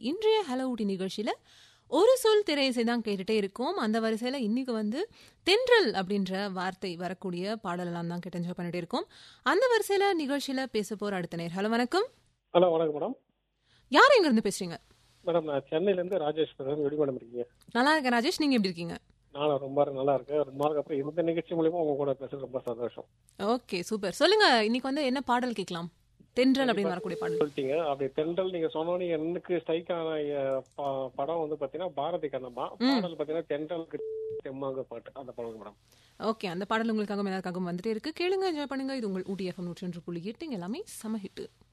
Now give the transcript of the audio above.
இன்றைய ஹலோ ஊட்டி நிகழ்ச்சியில ஒரு சொல் திரையிசை தான் கேட்டுட்டே இருக்கோம் அந்த வரிசையில இன்னைக்கு வந்து தென்றல் அப்படின்ற வார்த்தை வரக்கூடிய பாடலெல்லாம் தான் கேட்டு என்ஜாய் பண்ணிட்டே இருக்கோம் அந்த வரிசையில நிகழ்ச்சியில பேச போற அடுத்த நேர் ஹலோ வணக்கம் ஹலோ வணக்கம் மேடம் யார் எங்க இருந்து பேசுறீங்க மேடம் நான் சென்னையிலேருந்து ராஜேஷ் பேசுறேன் எப்படி மேடம் இருக்கீங்க நல்லா இருக்கேன் ராஜேஷ் நீங்க எப்படி இருக்கீங்க நானும் ரொம்ப நல்லா இருக்கேன் ரொம்ப நாளுக்கு அப்புறம் இந்த நிகழ்ச்சி மூலியமா உங்க கூட பேசுறது ரொம்ப சந்தோஷம் ஓகே சூப்பர் சொல்லுங்க இன்னைக்கு வந்து என்ன பாடல் கேட்கலாம் தென்றல் அப்படின்னு வரக்கூடிய பாடல் சொல்லிட்டீங்க அப்படி தென்றல் நீங்க சொன்னோன்னே எனக்கு ஸ்ட்ரைக் ஆன அஹ், ப- படம் வந்து பாத்தீங்கன்னா பாரதி கண்ணம்மா பாடல் பாத்தீங்கன்னா தென்றலுக்கு தெம்மாங்க பாட்டு அந்த படம் மேடம் ஓகே அந்த பாடல் உங்களுக்காக எல்லாருக்காகவும் வந்துட்டே இருக்கு கேளுங்க என்ஜாய் பண்ணுங்க இது உங்கள் ஊட்டி எஃப்எம் நூற்றி ஒன்று புள்ளி எட்டு இங்க எல்லாமே சம ஹிட்டு